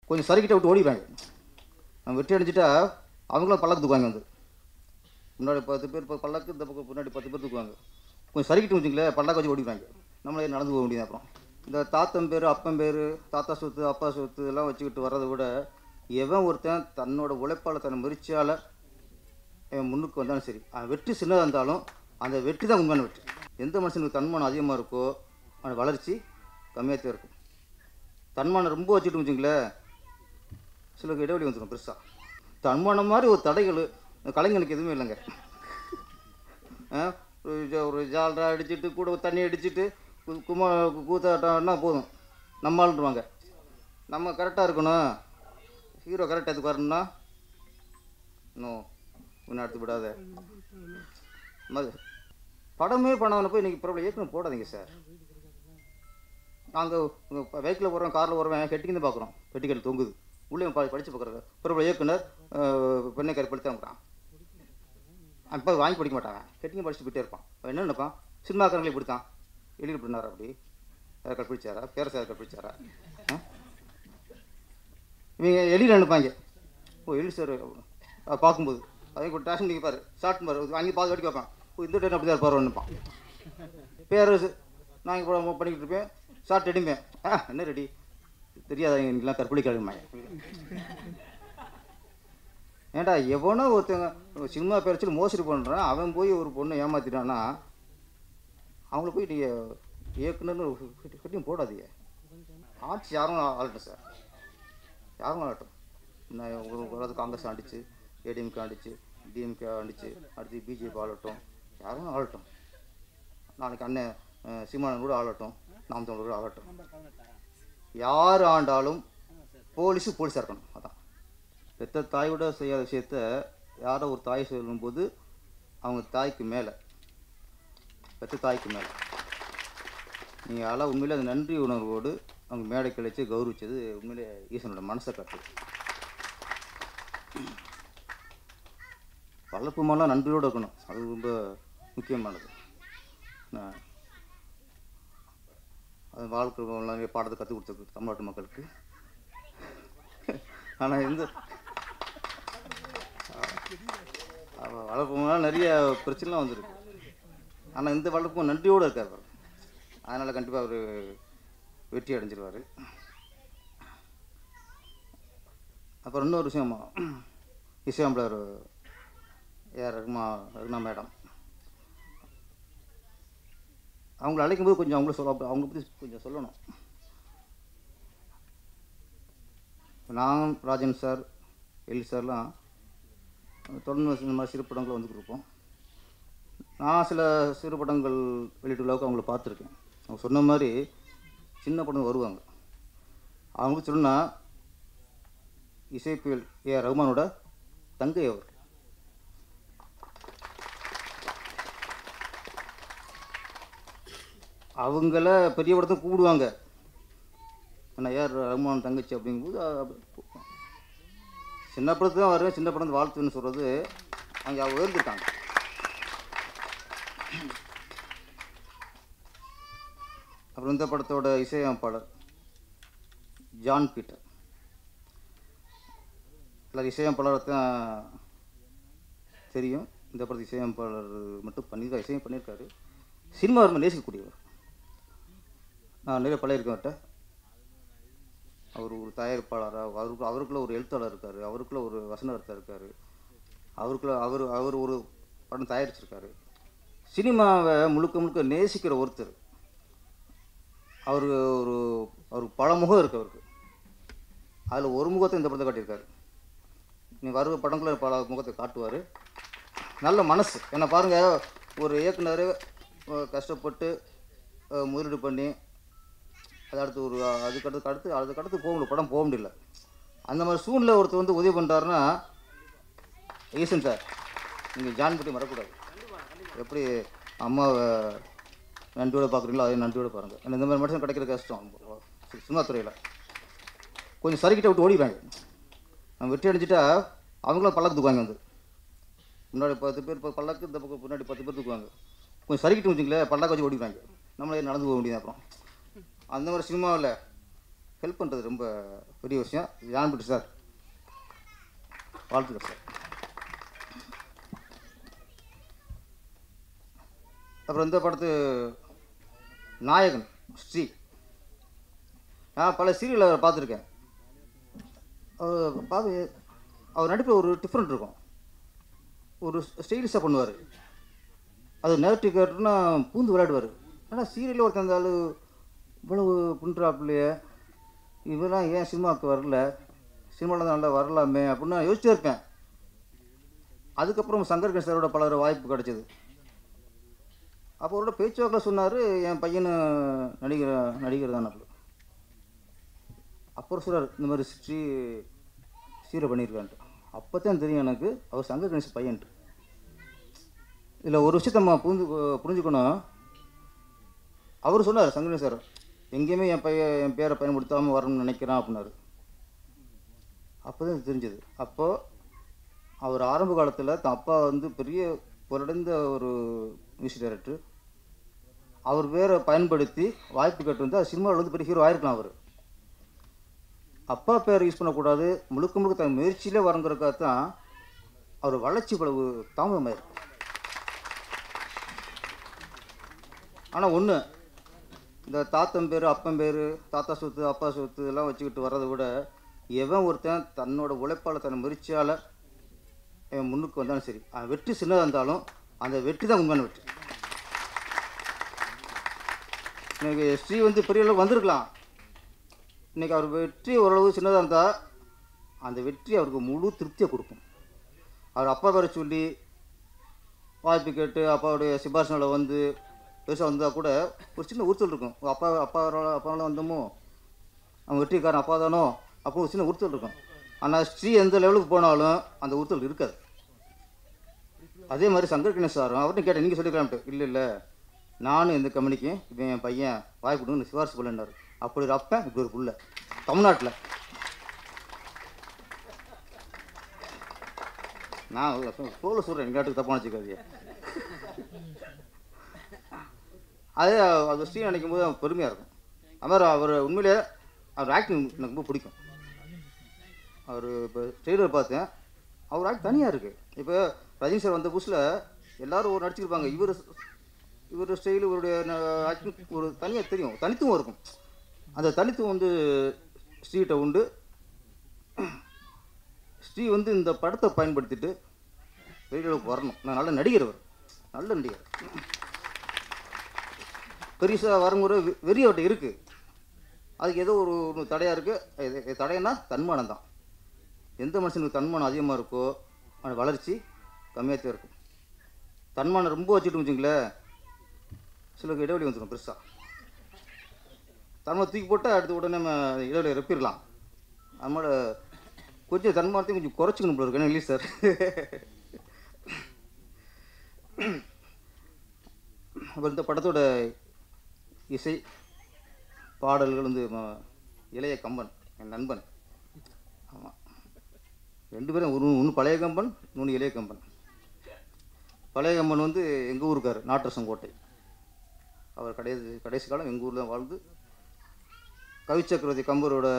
கொஞ்சம் சறுக்கிட்ட விட்டு ஓடிடுவாங்க நம்ம வெற்றி அடிச்சிட்டா அவங்களும் பல்லக்கு தூக்குவாங்க வந்து முன்னாடி பத்து பேர் இப்போ பல்லக்கு இந்த பக்கம் முன்னாடி பத்து பேர் தூக்குவாங்க கொஞ்சம் சறுக்கிட்டு வச்சுங்களேன் பல்லக்கு வச்சு ஓடிடுவாங்க நம்மளே நடந்து போக முடியாது அப்புறம் இந்த தாத்தன் பேர் அப்பன் பேர் தாத்தா சொத்து அப்பா சொத்து எல்லாம் வச்சுக்கிட்டு வர்றதை விட எவன் ஒருத்தன் தன்னோட உழைப்பால் தன்னை முயற்சியால் அவன் முன்னுக்கு வந்தாலும் சரி அவன் வெற்றி சின்னதாக இருந்தாலும் அந்த வெற்றி தான் உண்மையான வெற்றி எந்த மனுஷனுக்கு தன்மானம் அதிகமாக இருக்கோ அவன் வளர்ச்சி கம்மியாக தான் இருக்கும் தன்மானம் ரொம்ப வச்சுட்டு வச்சுங்களேன் சிலருக்கு இடைவெளி வந்துடும் பெருசாக தன்மானம் மாதிரி ஒரு தடைகள் கலைஞனுக்கு எதுவுமே இல்லைங்க ஆ, ஒரு ஜா- ஒரு ஜாலரா அடிச்சுட்டு கூட ஒரு தண்ணி அடிச்சுட்டு கு- குமா கூத்தாட்டம்னா போதும் நம்ம ஆளுருவாங்க நம்ம கரெக்டாக இருக்கணும் ஹீரோ கரெக்டாக எதுக்கு வரணும்னா இன்னும் இன்னும் அடுத்து விடாத மது படமே பண்ணவன போய் இன்றைக்கி பிரபல இயக்குனர் போடாதீங்க சார் நாங்கள் பைக்கில் போகிறோம் காரில் போகிறோம் கெட்டிக்கின்னு பார்க்குறோம் பெட்டிக்கல் தொங்குது உள்ளே பா படித்து பார்க்குறாரு பிரபல இயக்குனர் அஹ், பெண்ணை கருப்படுத்தான் அப்போ வாங்கி படிக்க மாட்டாங்க கெட்டிங்க படிச்சுட்டு போயிட்டே இருப்பான் அவன் என்ன நினைப்பான் சினிமாக்காரங்களே இப்படி தான் எளியில் பண்ணாரா அப்படி யாரை கற்பிச்சாரா பேரரசு யாரை கற்பிச்சாரா ஆ? இவங்க எளியில் நினைப்பாங்க ஓ எலி சார் பார்க்கும்போது அதே கூட டேஷன் நீங்கள் பாரு ஷார்ட் பாரு வாங்கி பார்த்து வரைக்கும் வைப்பான் ஓ இந்த டைம் அப்படி தான் இருப்பார் நினைப்பான் பேரரசு நான் இங்கே கூட பண்ணிக்கிட்டு இருப்பேன் ஷார்ட் ரெடிப்பேன் ஆ என்ன ரெடி தெரியாதா எங்களுக்குலாம் கற்பழிக்காதுமாங்க ஏன்டா எவனோ ஒருத்தங்க சினிமா பேரச்சில் மோசடி பண்ணுறான் அவன் போய் ஒரு பொண்ணை ஏமாத்திட்டான்னா அவங்கள போய் நீங்கள் இயக்குனர்னு கட்டி- கட்டியும் போடாதீங்க ஆட்சி யாரும் ஆளட்டும் சார் யாரும் ஆளட்டும் நான் ஒரு ஒரு காங்கிரஸ் ஆண்டுச்சு ஏடிஎம்கே ஆண்டுச்சு டிஎம்கே ஆண்டுச்சு அடுத்து பிஜேபி ஆளட்டும் யாரும் ஆளட்டும் நாளைக்கு அண்ணன் அஹ், சீமானன் கூட ஆளட்டும் நாம் தமிழர் கூட ஆளட்டும் யார் ஆண்டாலும் போலீஸு போலீஸாக இருக்கணும் அதான் பெத்த தாயோட செய்யாத விஷயத்த யாரோ ஒரு தாய் சொல்லும்போது அவங்க தாய்க்கு மேலே பெத்த தாய்க்கு மேலே நீங்கள் அதெல்லாம் உண்மையிலே அந்த நன்றி உணர்வோடு அவங்க மேடை கழிச்சு கௌரவிச்சது உண்மையிலே ஈசனோட மனசை காட்டு வளர்ப்பு மாதிரிலாம் நன்றியோடு இருக்கணும் அது ரொம்ப முக்கியமானது நான் அது வாழ்க்கை நிறைய பாடத்தை கற்றுக் கொடுத்துருக்கு தமிழ்நாட்டு மக்களுக்கு ஆனால் இந்த அவ- வளர்ப்புனால நிறைய பிரச்சனைலாம் வந்திருக்கு ஆனால் இந்த வளர்ப்பும் நன்றியோடு இருக்கார் அவர் அதனால் கண்டிப்பாக அவர் வெற்றி அடைஞ்சிருவார் அப்புறம் இன்னொரு விஷயம் இசையம்பளர் ஏஆர் ரகுமா ரகுனா மேடம் அவங்கள அழைக்கும்போது கொஞ்சம் அவங்கள சொல்ல அவங்கள பற்றி கொஞ்சம் சொல்லணும் நான் ராஜன் சார் எலி சார்லாம் தொடர்ந்து இந்த மாதிரி சிறு படங்கள் வந்துட்டு இருப்போம் நான் சில சிறு படங்கள் வெளியிட்ட அளவுக்கு அவங்கள பார்த்துருக்கேன் அவங்க சொன்ன மாதிரி சின்ன படம் வருவாங்க அவங்களுக்கு சொன்னால் இசைப்புயல் ஏ ரகுமானோட தங்கை அவர் அவங்கள பெரிய படத்தை கூப்பிடுவாங்க ஆனால் யார் ரகுமான் தங்கச்சி அப்படிங்கும்போது அ- சின்ன படத்துக்கு தான் வருவேன் சின்ன படம் வாழ்த்துன்னு சொல்கிறது அங்கே அவங்க உயர்ந்துட்டாங்க அப்புறம் இந்த படத்தோட இசையமைப்பாளர் ஜான் பீட்டர் எல்லாரும் இசையமைப்பாளர் தான் தெரியும் இந்த படத்து இசையமைப்பாளர் மட்டும் பண்ணி தான் இசையம் பண்ணியிருக்காரு சினிமா ரொம்ப நேசிக்கக்கூடியவர் நான் நிறைய பழையிருக்கேன்ட்ட அவர் ஒரு தயாரிப்பாளராக அவருக்கு அவருக்குள்ள ஒரு எழுத்தாளர் இருக்கார் அவருக்குள்ள ஒரு வசனகர்த்தா இருக்கார் அவருக்குள்ள அவர் அவர் ஒரு படம் தயாரிச்சிருக்காரு சினிமாவை முழுக்க முழுக்க நேசிக்கிற ஒருத்தர் அவர் ஒரு அவருக்கு பல முகம் இருக்கு அவருக்கு அதில் ஒரு முகத்தை இந்த படத்தை காட்டியிருக்காரு நீ வரும் படங்களை பல முகத்தை காட்டுவார் நல்ல மனசு ஏன்னா பாருங்கள் ஒரு இயக்குனர் அஹ், கஷ்டப்பட்டு அஹ், முதலீடு பண்ணி அது அடுத்து ஒரு அதுக்கடுத்து அடுத்து அதுக்கடுத்து போக முடியல படம் போக முடியல அந்த மாதிரி சூழ்நிலை ஒருத்தர் வந்து உதவி பண்ணுறாருன்னா ஈசன் சார் நீங்கள் ஜான் பற்றி மறக்கூடாது எப்படி அம்மாவை நன்றியோட பார்க்குறீங்களோ அதே நன்றியோட பாருங்கள் ஏன்னா இந்த மாதிரி மனுஷன் கிடைக்கிறது கஷ்டம் சி- சினிமா துறையில் கொஞ்சம் சறுக்கிட்ட விட்டு ஓடிடுவாங்க நம்ம வெற்றி அடிச்சிட்டா அவங்களும் பல்லக்கு தூக்குவாங்க வந்து முன்னாடி பத்து பேர் இப்போ பல்லக்கு இந்த பக்கம் முன்னாடி பத்து பேர் தூக்குவாங்க கொஞ்சம் சறுக்கிட்டு வச்சுங்களேன் பல்லக்கு வச்சு ஓடிடுவாங்க நம்மளே நடந்து போக முடியாது அப்புறம் அந்த மாதிரி சினிமாவில் ஹெல்ப் பண்ணுறது ரொம்ப பெரிய விஷயம் ஜான்புட்டி சார் வாழ்த்துக்கள் சார் அப்புறம் இந்த படத்து நாயகன் ஸ்ரீ நான் பல சீரியலில் அவரை பார்த்துருக்கேன் அவர் பார்த்து அவர் நடிப்பில் ஒரு டிஃப்ரெண்ட் இருக்கும் ஒரு ஸ்டைலிஷாக பண்ணுவார் அது நேரட்டி கேட்டுன்னா பூந்து விளையாடுவார் ஆனால் சீரியலில் ஒருத்தன் இருந்தாலும் இவ்வளவு புண்ட்ராப்லையே இவெல்லாம் ஏன் சினிமாவுக்கு வரல சினிமாவில் நல்லா வரலாமே அப்படின்னு நான் யோசிச்சே இருப்பேன் அதுக்கப்புறம் சங்கர் கணேஷ் சாரோட பலர் வாய்ப்பு கிடைச்சிது அப்போ அவரோட பேச்சுவாக்கில் சொன்னார் என் பையனு நடிகர் நடிகர் தான் அப்புறம் சொல்கிறார் இந்த மாதிரி ஸ்ரீ சீரை பண்ணியிருக்கான்ட்டு அப்போ தான் தெரியும் எனக்கு அவர் சங்கர் கணேஷ் பையன்ட்டு இதில் ஒரு விஷயத்த நம்ம புரிஞ்சு புரிஞ்சுக்கணும் அவர் சொன்னார் சங்கரன் சார் எங்கேயுமே என் பையன் என் பேரை பயன்படுத்தாமல் வரணும்னு நினைக்கிறான் அப்படின்னாரு அப்போ தான் தெரிஞ்சது அப்போது அவர் ஆரம்ப காலத்தில் தன் அப்பா வந்து பெரிய புரடைந்த ஒரு மியூசிக் டைரக்டர் அவர் பேரை பயன்படுத்தி வாய்ப்பு கேட்டு வந்து அது சினிமாவில் வந்து பெரிய ஹீரோ ஆயிருக்கலாம் அவர் அப்பா பேரை யூஸ் பண்ணக்கூடாது முழுக்க முழுக்க தன் முயற்சியிலே வரங்கிறதுக்காக தான் அவர் வளர்ச்சி இவ்வளவு தாமதமாயிருக்கு ஆனால் ஒன்று இந்த தாத்தன் பேர் அப்பன் பேர் தாத்தா சொத்து அப்பா சொத்து எல்லாம் வச்சுக்கிட்டு வர்றதை விட எவன் ஒருத்தன் தன்னோட உழைப்பால் தன் முயற்சியால் அவன் முன்னுக்கு வந்தாலும் சரி அவன் வெற்றி சின்னதாக இருந்தாலும் அந்த வெற்றி தான் உண்மையான வெற்றி இன்னைக்கு ஸ்ரீ வந்து பெரிய அளவுக்கு வந்திருக்கலாம் இன்னைக்கு அவர் வெற்றி ஓரளவு சின்னதாக இருந்தால் அந்த வெற்றி அவருக்கு முழு திருப்தியை கொடுக்கும் அவர் அப்பா பேரை சொல்லி வாய்ப்பு கேட்டு அப்பாவுடைய சிபாரிசுனால வந்து பெருசாக வந்தால் கூட ஒரு சின்ன உறுத்தல் இருக்கும் ஓ, அப்பா அப்பா அப்பாவால் வந்தோமோ அவன் வெற்றிக்காரன் அப்பா தானோ அப்போ ஒரு சின்ன உறுத்தல் இருக்கும் ஆனால் ஸ்ரீ எந்த லெவலுக்கு போனாலும் அந்த உறுத்தல் இருக்காது அதே மாதிரி சங்கர் கணேஷ் சாரும் அவர்கிட்ட கேட்டேன் நீங்கள் சொல்லிக்கலாம்ட்டு இல்லை இல்லை நானும் இந்த கம்பெனிக்கு இவன் என் பையன் வாய் கொடுங்க சிபாரிசு பண்ணார் அப்படி ஒரு அப்பன் இப்படி ஒரு புள்ள தமிழ்நாட்டில் நான் தோலை சொல்கிறேன் எங்காட்டுக்கு தப்பாக வச்சுக்காதீங்க அதே அது ஸ்ரீ நினைக்கும் போது பெருமையாக இருக்கும் அது மாதிரி அவர் உண்மையிலே அவர் ஆக்டிங் எனக்கு ரொம்ப பிடிக்கும் அவர் இப்போ ட்ரெய்லர் பார்த்தேன் அவர் ஆக்ட் தனியாக இருக்குது இப்போ ரஜினி சார் வந்த புதுசில் எல்லாரும் ஒரு நடிச்சிருப்பாங்க இவர் இவர் ஸ்டைல் இவருடைய ஆக்டிங் ஒரு தனியாக தெரியும் தனித்துவம் இருக்கும் அந்த தனித்துவம் வந்து ஸ்ரீகிட்ட உண்டு ஸ்ரீ வந்து இந்த படத்தை பயன்படுத்திட்டு பெரிய அளவுக்கு வரணும் நான் நல்ல நடிகர் அவர் நல்ல நடிகர் பெருசாக வரங்குற வெ- வெறி அவர்கிட்ட இருக்குது அதுக்கு ஏதோ ஒரு ஒரு தடையாக இருக்குது தடையன்னா தன்மானம் தான் எந்த மனுஷனுக்கு தன்மானம் அதிகமாக இருக்கோ அவன் வளர்ச்சி கம்மியாக தான் இருக்கும் தன்மானம் ரொம்ப வச்சுட்டு வச்சுங்களேன் சிலருக்கு இடைவெளி வந்துடும் பெருசாக தன்மானம் தூக்கி போட்டால் அடுத்த உடனே நம்ம இடைவெளி ரெப்பிடலாம் அதனால் கொஞ்சம் தன்மானத்தையும் கொஞ்சம் குறைச்சிக்கணும் போல இருக்கு என்ன இல்லை சார் அப்புறம் இந்த படத்தோட இசை பாடல்கள் வந்து ம- இளைய கம்பன் என் நண்பன் ஆமாம் ரெண்டு பேரும் ஒரு ஒன்று பழைய கம்பன் இன்னொன்று இளைய கம்பன் பழைய கம்பன் வந்து எங்கள் ஊருக்கார் நாட்டரசங்கோட்டை அவர் கடைசி கடைசி காலம் எங்கள் ஊரில் வாழ்ந்து கவி சக்கரவர்த்தி கம்பரோட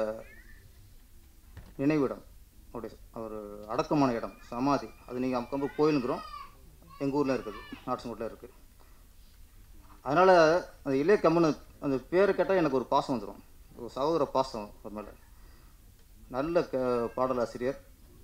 நினைவிடம் அவருடைய அவர் அடக்கமான இடம் சமாதி அது நீங்கள் கம்பர் கோயிலுங்கிறோம் எங்கள் ஊரில் இருக்குது நாட்டரசங்கோட்டில் இருக்குது அதனால் அந்த இளைய கம்மன் அந்த பேரை கேட்டால் எனக்கு ஒரு பாசம் வந்துடும் ஒரு சகோதர பாசம் ஒரு மேலே நல்ல க பாடலாசிரியர்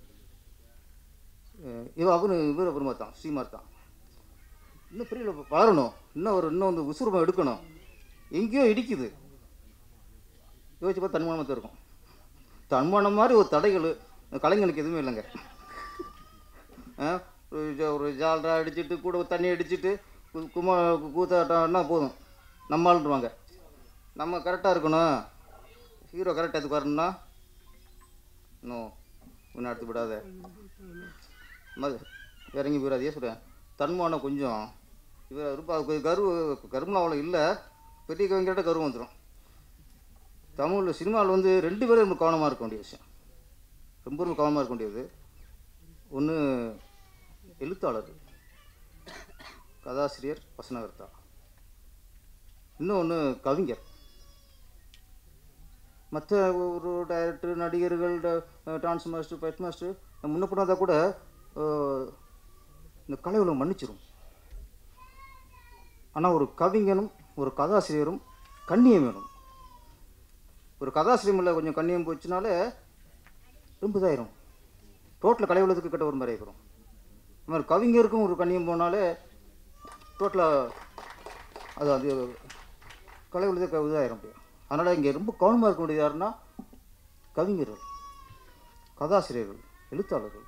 அஹ் இவ அவரு இவர் அப்புறமா தான் ஸ்ரீமார் தான் இன்னும் பெரிய அளவு வளரணும் இன்னும் ஒரு இன்னும் வந்து விசுரூபம் எடுக்கணும் எங்கேயோ இடிக்குது யோசிச்சு பார்த்தா தன்மானமாக தான் இருக்கும் தன்மானம் மாதிரி ஒரு தடைகள் கலைஞனுக்கு எதுவுமே இல்லைங்க ஆ, ஒரு ஜா- ஒரு ஜால்ரா அடிச்சிட்டு கூட ஒரு தண்ணி அடிச்சிட்டு கு- குமா கூத்தாட்டம்னா போதும் நம்மளுருவாங்க நம்ம கரெக்டாக இருக்கணும் ஹீரோ கரெக்டாக எதுக்கு வரணும்னா இன்னும் இன்னும் எடுத்து விடாத மது இறங்கி போயிடாதே சொல்கிறேன் தன்மானம் கொஞ்சம் இவர் இருப்பா கரு கருமலாம் அவ்வளோ இல்லை பெரிய கவிஞர்கிட்ட கருவம் வந்துடும் தமிழில் சினிமாவில் வந்து ரெண்டு பேரும் ரொம்ப கவனமாக இருக்க வேண்டிய விஷயம் ரொம்ப ரொம்ப கவனமாக இருக்க வேண்டியது ஒன்று எழுத்தாளர் கதாசிரியர் வசனகர்த்தா இன்னொன்று கவிஞர் மற்ற ஒரு டைரக்டர் நடிகர்கள் டான்ஸ் மாஸ்டர் ஃபைட் மாஸ்டர் முன்ன பண்ணாதான் கூட அஹ், இந்த கலை உலகம் மன்னிச்சிரும் ஆனால் ஒரு கவிஞனும் ஒரு கதாசிரியரும் கண்ணியம் வேணும் ஒரு கதாசிரியமில் கொஞ்சம் கண்ணியம் போச்சுனாலே ரொம்ப இதாயிரும் டோட்டலாக கலை உலகத்துக்கு கிட்ட ஒரு மாதிரி ஆயிரும் அது மாதிரி கவிஞருக்கும் ஒரு கண்ணியம் போனாலே டோட்டலாக அது அது கலை உலகத்துக்கு இதாயிரும் அப்படியே அதனால் இங்கே ரொம்ப கவனமாக இருக்க வேண்டியது யாருன்னா கவிஞர்கள் கதாசிரியர்கள் எழுத்தாளர்கள்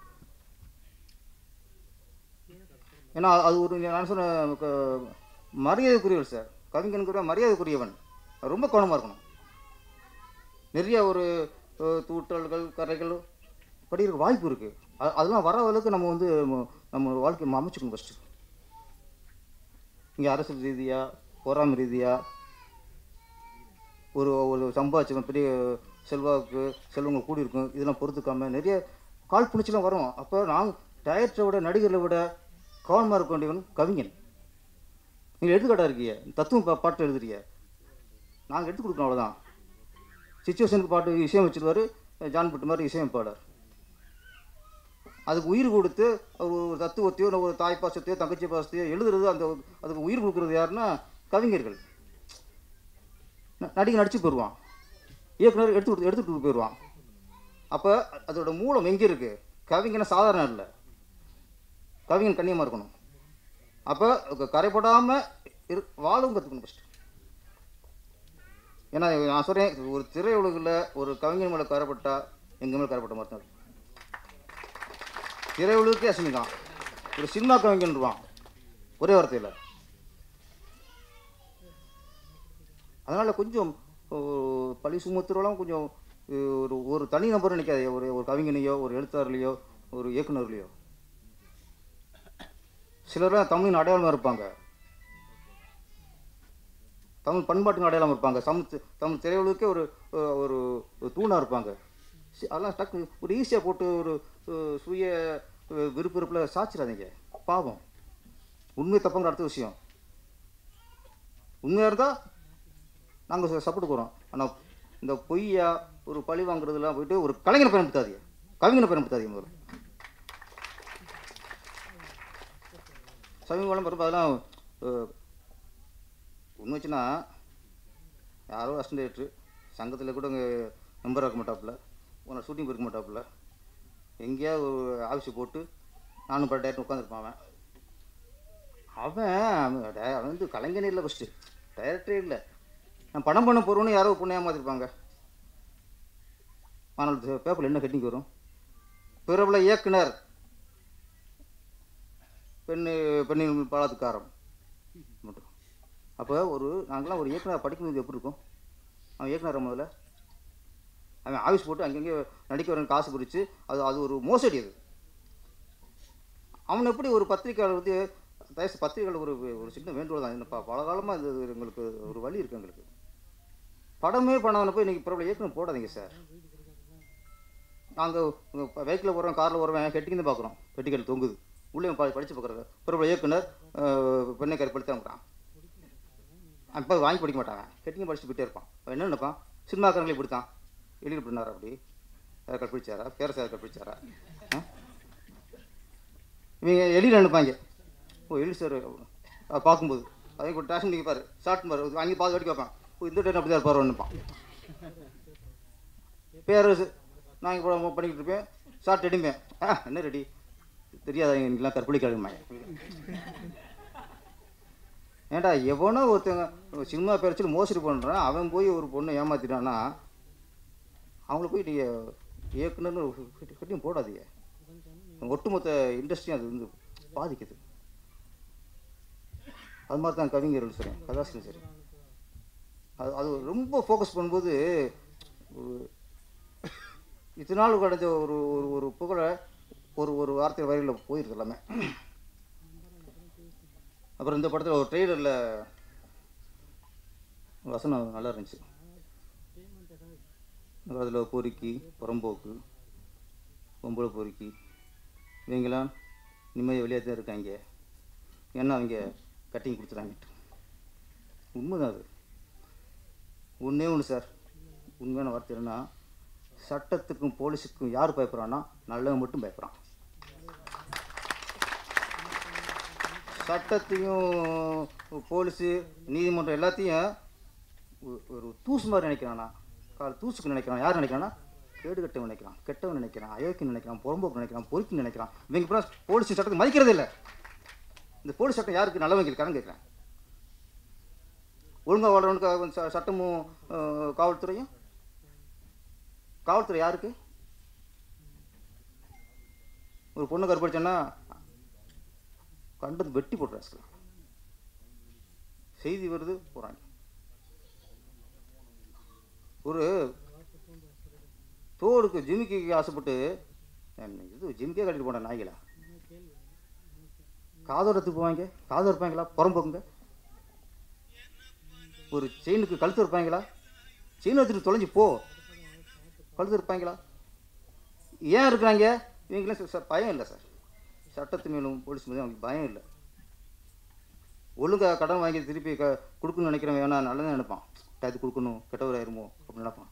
ஏன்னா அது ஒரு நான் சொன்ன க- மரியாதைக்குரியவர் சார் கவிஞனுக்குரிய மரியாதைக்குரியவன் ரொம்ப கவனமாக இருக்கணும் நிறைய ஒரு அஹ், தூட்டல்கள் கரைகள் படிக்கிற வாய்ப்பு இருக்குது அதெல்லாம் வர அளவுக்கு நம்ம வந்து ம- நம்ம வாழ்க்கையை நம்ம அமைச்சுக்கணும் ஃபஸ்ட்டு இங்கே அரசியல் ரீதியாக பொறாமை ரீதியாக ஒரு ஒரு சம்பாதிச்சவன் பெரிய செல்வாக்கு செல்வங்க கூடியிருக்கும் இதெல்லாம் பொறுத்துக்காம நிறைய கால் புணிச்செல்லாம் வரும் அப்போ நான் டயரக்டரை விட நடிகர்களை விட கவனமாக இருக்க வேண்டியவன் கவிஞன் நீங்கள் எடுத்துக்காட்டாக இருக்கீங்க தத்துவம் பா- பாட்டு எழுதுறீங்க நாங்கள் எடுத்து கொடுக்கணும் அவ்வளோதான் சுச்சுவேஷனுக்கு பாட்டு இசையமைச்சிருவார் ஜான் பட்டு மாதிரி இசையமைப்பாளர் அதுக்கு உயிர் கொடுத்து ஒரு ஒரு தத்துவத்தையோ இல்லை ஒரு தாய் பாசத்தையோ தங்கச்சி பாசத்தையோ எழுதுறது அந்த அதுக்கு உயிர் கொடுக்குறது யாருன்னா கவிஞர்கள் ந- நடிகை நடிச்சு போயிடுவான் இயக்குனர் எடுத்து கொடுத்து எடுத்துட்டு போயிடுவான் அப்போ அதோட மூலம் எங்கே இருக்குது கவிஞனை சாதாரண இல்லை கவிஞன் கண்ணியமாக இருக்கணும் அப்போ கரைப்படாமல் இரு வாழும் கற்றுக்கணும் ஃபஸ்ட்டு ஏன்னா நான் சொல்கிறேன் ஒரு திரையுலகில் ஒரு கவிஞன் மேலே கரைப்பட்டா எங்கள் மேலே கரைப்பட்ட மாதிரி தான் இருக்கும். திரையுலகுக்கே அசினி தான் ஒரு சினிமா கவிஞன்ருவான் ஒரே வார்த்தையில் அதனால் கொஞ்சம் ஓ, பழி சுமத்துறவெல்லாம் கொஞ்சம் உ, ஒரு ஒரு தனி நபர் நினைக்காதே ஒரு ஒரு கவிஞனையோ ஒரு எழுத்தாளர்லையோ ஒரு இயக்குனர்லையோ சிலர்லாம் தமிழின் அடையாளமாக இருப்பாங்க தமிழ் பண்பாட்டுக்கு அடையாளம் இருப்பாங்க சம தமிழ் திரையுலகுக்கே ஒரு அஹ், ஒரு ஒரு தூணாக இருப்பாங்க சி- அதெல்லாம் டக்கு ஒரு ஈஸியாக போட்டு ஒரு அஹ், சுய அஹ், விருப்பிருப்பில் சாச்சிடாதீங்க பாவம் உண்மை தப்புங்கிற அடுத்த விஷயம் உண்மையாக இருந்தால் நாங்கள் சப்போர்ட் போகிறோம் ஆனால் இந்த பொய்யா ஒரு பழி வாங்குறதுலாம் போயிட்டு ஒரு கலைஞனை பயன்படுத்தாதீங்க கவிஞனை பயன்படுத்தாதீங்க முதல்ல சமீப காலம் வரும்போது அதெல்லாம் அஹ், ஒன்று வச்சுன்னா யாரோ அசிஸ்டன்ட் சங்கத்தில் கூட இங்கே மெம்பராக இருக்க மாட்டாப்புல உன்னை ஷூட்டிங் போயிருக்க மாட்டாப்புல எங்கேயாவது ஒரு ஆஃபீஸை போட்டு நானும் பல டேரக்டர் உட்காந்துருப்பான் அவன் அவன் அவன் டே- அவன் வந்து கலைஞனே இல்லை ஃபஸ்ட்டு டைரக்டரே இல்லை நான் பணம் பண்ண போகிறோன்னு யாரோ பொண்ணு ஏமாத்திருப்பாங்க ஆனால் பேப்பரில் என்ன கட்டிங் வரும் பிரபல இயக்குனர் பெண்ணு பெண்ணின் பாலாத்துக்காரம் மட்டும் அப்போ ஒரு நாங்களாம் ஒரு இயக்குனர் படிக்கும்போது எப்படி இருக்கும் அவன் இயக்குனர் முதல்ல அவன் ஆஃபீஸ் போட்டு அங்கங்கே நடிக்க வரவன் காசு பிரித்து அது அது ஒரு மோசடி அது அவன் எப்படி ஒரு பத்திரிக்கையாளர் வந்து தயவுசெய்து பத்திரிகையாளர் ஒரு ஒரு சின்ன வேண்டுகோள் தான் என்னப்பா பல காலமாக இது எங்களுக்கு ஒரு வழி இருக்குது எங்களுக்கு படமே பண்ணாதன போய் இன்றைக்கி பிரபல இயக்குனர் போடாதீங்க சார் நாங்கள் வெஹிக்கிளில் போகிறோம் காரில் போகிறோம் கெட்டிங்க பார்க்குறோம் பெட்டிக்கல் தொங்குது உள்ளே ப படித்து பார்க்குறாங்க பிரபல இயக்குனர் அஹ், பெண்ணை கருப்படுத்தி அனுப்புகிறான் அப்போ வாங்கி படிக்க மாட்டாங்க கெட்டிங்க படிச்சுட்டு போயிட்டே இருப்பான் அவன் என்ன நினைப்பான் சினிமாக்காரங்களே இப்படித்தான் எழில் பண்ணாரா அப்படி யார் கற்பிடிச்சாரா பேரரசு யார் கற்பிடிச்சாரா ஆ? இவங்க எழில் நினைப்பாங்க ஓ எழில் சார் அது பார்க்கும்போது அதே ஒரு டேஷன் நீங்கள் பாரு ஷார்ட் பாரு வாங்கி பாதி வரைக்கும் வைப்பான் ஓ இந்த டைம் அப்படி தான் இருப்பார் நினைப்பான் பேரரசு நான் இங்கே கூட பண்ணிக்கிட்டு இருப்பேன் ஷார்ட் ரெடிமே ஆ என்ன ரெடி தெரியாதா எங்களுக்குலாம் கற்பழிக்காதுமாங்க ஏன்டா எவனோ ஒருத்தங்க சினிமா பேரச்சில் மோசடி பண்ணுறான் அவன் போய் ஒரு பொண்ணை ஏமாத்திட்டான்னா அவங்கள போய் நீங்கள் இயக்குனர்னு கட்டி- கட்டியும் போடாதீங்க ஒட்டுமொத்த இண்டஸ்ட்ரியும் அது வந்து பாதிக்குது அது மாதிரி தான் கவிஞர்கள் சரி கதாசிரியர் சரி அது அது ரொம்ப ஃபோக்கஸ் பண்ணும்போது ஒரு- இத்தனை நாள் கிடைச்ச ஒரு ஒரு ஒரு புகழை ஒரு ஒரு வார்த்தை வரியில் போயிருக்கு எல்லாமே அப்புறம் இந்த படத்தில் ஒரு ட்ரெய்லரில் வசனம் நல்லா இருந்துச்சு அதில் பொறுக்கி புறம்போக்கு பொம்பளை பொறுக்கி இவங்களாம் நிம்மதி வெளியே தான் இருக்காங்க ஏன்னா அவங்க கட்டிங் கொடுத்துறாங்க உண்மைதான் அது ஒன்றே ஒன்று சார் உண்மையான வார்த்தை என்னன்னா சட்டத்துக்கும் போலீஸுக்கும் யார் பயப்படுறான்னா நல்லவன் மட்டும் பயப்படுறான் சட்டத்தையும் போலீஸு நீதிமன்றம் எல்லாத்தையும் ஒரு- ஒரு தூசு மாதிரி நினைக்கிறானா கால் தூசுக்கு நினைக்கிறான் யார் நினைக்கிறானா கேடு கட்டவன் நினைக்கிறான் கெட்டவன் நினைக்கிறான் அயோக்கியம் நினைக்கிறான் புறம்போக்கு நினைக்கிறான் பொறுக்கி நினைக்கிறான் இவங்க இப்போ போலீஸ் சட்டத்தை மதிக்கிறதே இல்லை இந்த போலீஸ் சட்டம் யாருக்கு நல்லவங்க இருக்கான்னு கேட்குறேன் ஒழுங்கா வாழ்றவனுக்கு அவன் ச- சட்டமும் அஹ், காவல்துறையும் காவல்துறை யாருக்கு ஒரு பொண்ணு கற்பழிச்சோன்னா கண்டது வெட்டி போட்டுறாங்க செய்தி வருது போகிறாங்க ஒரு தோடுக்கு ஜிமிக்கு ஆசைப்பட்டு என்ன இது ஜிமிக்கே கட்டிட்டு போன நாய்களா காதோரத்துக்கு போவாங்க காது இருப்பாங்களா புறம்போக்குங்க ஒரு செயினுக்கு கழுத்து இருப்பாங்களா செயின் எடுத்துட்டு தொலைஞ்சு போ கழுத்து இருப்பாங்களா ஏன் இருக்கிறாங்க இவங்களாம் ச- ச- பயம் இல்லை சார் சட்டத்து மேலும் போலீஸ் மேலும் அவங்களுக்கு பயம் இல்லை ஒழுங்கா கடன் வாங்கி திருப்பி க கொடுக்கணும்னு நினைக்கிறவன் வேணா நல்லதான் நினைப்பான் அது கொடுக்கணும் கெட்டவராயிருமோ அப்படின்னு நினைப்பான்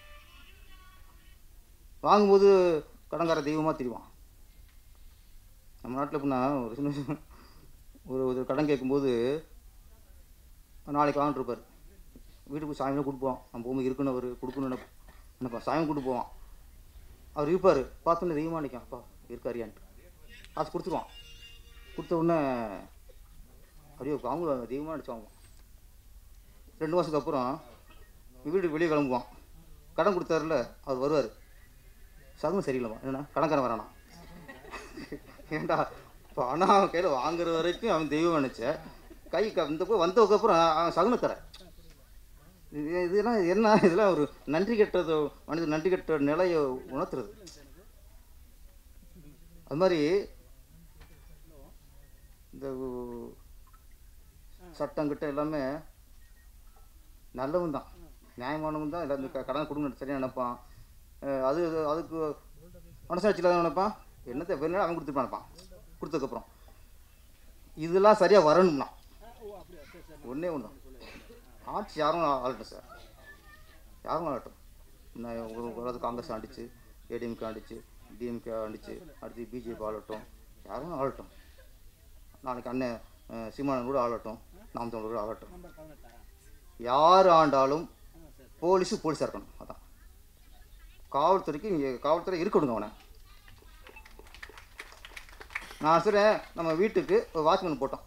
வாங்கும்போது கடன்கார தெய்வமாக தெரிவான் நம்ம நாட்டில் எப்படின்னா ஒரு சின்ன விஷயம், ஒரு ஒரு கடன் கேட்கும்போது நாளைக்கு வாங்கிட்டு இருப்பார் வீட்டுக்கு சாயங்காலம் கொடுப்போம் நம்ம பூமிக்கு இருக்குன்னு அவர் கொடுக்கணும்னு நினைப்ப- நினைப்பான் சாயம் கொடுத்து போவான் அவர் இருப்பார் பார்த்தோன்னே தெய்வமாக நினைக்கும் அப்பா இருக்காரியான்ட்டு காசு கொடுத்துருவான் கொடுத்த உடனே அப்படியே அவங்க தெய்வமாக நினச்சாங்க ரெண்டு மாதத்துக்கு அப்புறம் வீட்டுக்கு வெளியே கிளம்புவான் கடன் கொடுத்தாருல அவர் வருவார் சகுனம் சரியில்லைம்மா என்னண்ணா கடன்காரன் வரானா ஏண்டா பணம் அவன் கையில் வாங்குற வரைக்கும் அவன் தெய்வம் நினச்சேன் கை க- இந்த பக்கம் வந்ததுக்கப்புறம் அவன் சகுனத்தரேன் இது இதெல்லாம் என்ன இதெல்லாம் ஒரு நன்றி கெட்டது மனித நன்றி கெட்ட நிலையை உணர்த்துறது அது மாதிரி இந்த சட்டம் கிட்ட எல்லாமே நல்லவன் தான் நியாயமானவன் தான் எல்லாரும் க- கடன் கொடுங்க சரியாக நினைப்பான் அஹ் அது அது- அதுக்கு மனசாட்சி இல்லாத நினைப்பான் என்னத்தை வேணும் அவன் கொடுத்துட்டு நினைப்பான் கொடுத்ததுக்கப்புறம் இதெல்லாம் சரியாக வரணும்னா ஒன்றே ஒன்று ஆட்சி யாரும் ஆளட்டும் சார் யாரும் ஆளட்டும் நான் ஒரு ஒரு காங்கிரஸ் ஆண்டுச்சு ஏடிஎம்கே ஆண்டுச்சு டிஎம்கே ஆண்டுச்சு அடுத்து பிஜேபி ஆளட்டும் யாரும் ஆளட்டும் நாளைக்கு அண்ணன் அஹ், சீமானன் கூட ஆளட்டும் நாம் தமிழர் கூட ஆளட்டும் யார் ஆண்டாலும் போலீஸு போலீஸாக இருக்கணும் அதான் காவல்துறைக்கு இங்கே காவல்துறை இருக்கணுங்க அவனை நான் சொல்கிறேன் நம்ம வீட்டுக்கு ஒரு வாட்ச்மேன் போட்டோம்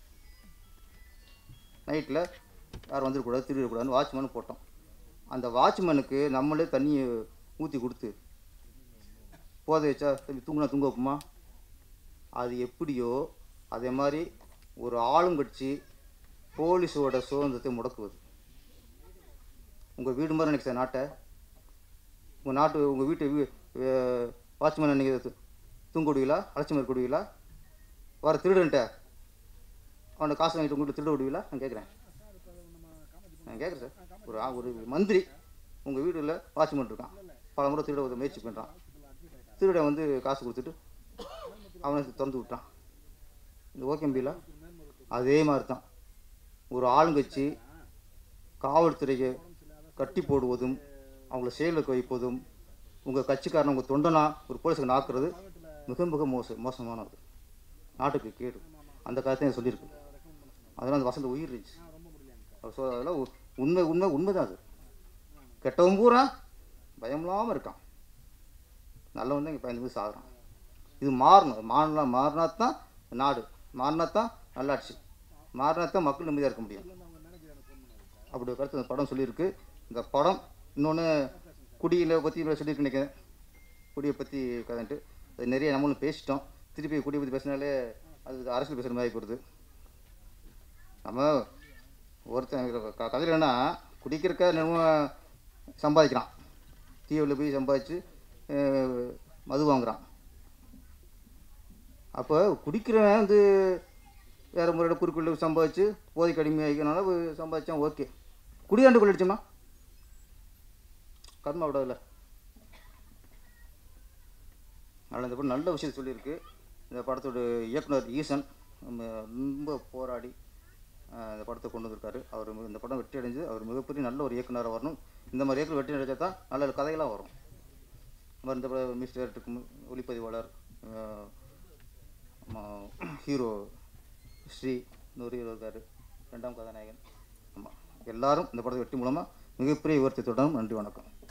நைட்டில் யாரும் வந்துடக்கூடாது திருடக்கூடாதுன்னு வாட்ச்மேன் போட்டோம் அந்த வாட்ச்மேனுக்கு நம்மளே தண்ணியை ஊற்றி கொடுத்து போதை வச்சா தம்பி தூங்குனா தூங்க வைப்போமா அது எப்படியோ அதே மாதிரி ஒரு ஆளுங்கட்சி போலீஸோட சுதந்திரத்தை முடக்குவது உங்கள் வீடு மாதிரி நினைக்க சார் நாட்டை உங்கள் நாட்டு உங்கள் வீட்டு வீ வாட்ச்மேன் நீங்கள் தூங்க விடுவீங்களா அலட்சியம் இருக்க விடுவீங்களா வர திருடன்ட்ட அவனை காசு வாங்கிட்டு உங்கள்கிட்ட திருட விடுவீங்களா நான் கேட்குறேன் நான் கேட்குறேன் சார் ஒரு ஆ- ஒரு மந்திரி உங்கள் வீட்டில் வாட்ச்மேன் இருக்கான் பல முறை திருட உதவ முயற்சி பண்ணுறான் திருடன் வந்து காசு கொடுத்துட்டு அவனை திறந்து விட்டான் இந்த ஓகேம்பியில் அதே மாதிரி தான் ஒரு ஆளுங்கட்சி காவல்துறையை கட்டி போடுவதும் அவங்கள செயலுக்கு வைப்பதும் உங்கள் கட்சிக்காரன் உங்கள் தொண்டனா ஒரு போலீஸுக்கு நாக்குறது மிக மிக மோச மோசமானது நாட்டுக்கு கேடு அந்த கருத்தையும் சொல்லியிருக்கு அதெல்லாம் அந்த வசந்த உயிர் இருந்துச்சு அவர் சொல் அதெல்லாம் உ- உண்மை உண்மை உண்மை தான் அது கெட்டவன் பூரா பயம் இல்லாமல் இருக்கான் நல்லவன் தான் இங்கே பயந்து போய் சாகுறான் இது மாறணும் மாறினா மாறினா தான் நாடு மாறினா தான் நல்லாட்சி மாறினா தான் மக்கள் நிம்மதியாக இருக்க முடியும் அப்படி ஒரு கருத்து இந்த படம் சொல்லியிருக்கு இந்த படம் இன்னொன்று குடியில் பற்றி சொல்லியிருக்கு நினைக்கிறேன் குடியை பற்றி கதைன்ட்டு அது நிறைய நம்மளும் பேசிட்டோம் திருப்பி குடியை பற்றி பேசினாலே அது அரசியல் பேசுகிற மாதிரி போடுது நம்ம ஒருத்தன் க- கதையில் என்ன குடிக்கிறக்க நம்ம சம்பாதிக்கிறான் தீவில் போய் சம்பாதிச்சு அஹ், மது வாங்குறான் அப்போ குடிக்கிறவன் வந்து வேறு முறையோட குறுக்குள்ள சம்பாதிச்சு போதை கடுமையாகிக்கனால சம்பாதிச்சான் ஓகே குடியாண்டு கொள்ளடிச்சோம்னா கர்மா விடாதுல்ல அதனால் இந்த படம் நல்ல விஷயம் சொல்லியிருக்கு இந்த படத்தோட இயக்குனர் ஈசன் நம்ம ரொம்ப போராடி அஹ், இந்த படத்தை கொண்டு வந்திருக்காரு அவர் மிக- இந்த படம் வெற்றி அடைஞ்சு அவர் மிகப்பெரிய நல்ல ஒரு இயக்குனராக வரணும் இந்த மாதிரி இயக்குனர் வெற்றி நடிச்சா தான் நல்ல நல்ல கதைகளாக வரும் இந்த மாதிரி இந்த படம் மிஸ்டர் டேரக்டருக்கு மு- ஒளிப்பதிவாளர் அஹ், ஆமாம் ஹீரோ ஸ்ரீ இன்னொரு ஹீரோ இருக்கார் ரெண்டாம் கதாநாயகன் ஆமாம் எல்லாரும் இந்த படத்தை வெற்றி மூலமாக மிகப்பெரிய உயர்த்தி தொடரும் நன்றி வணக்கம்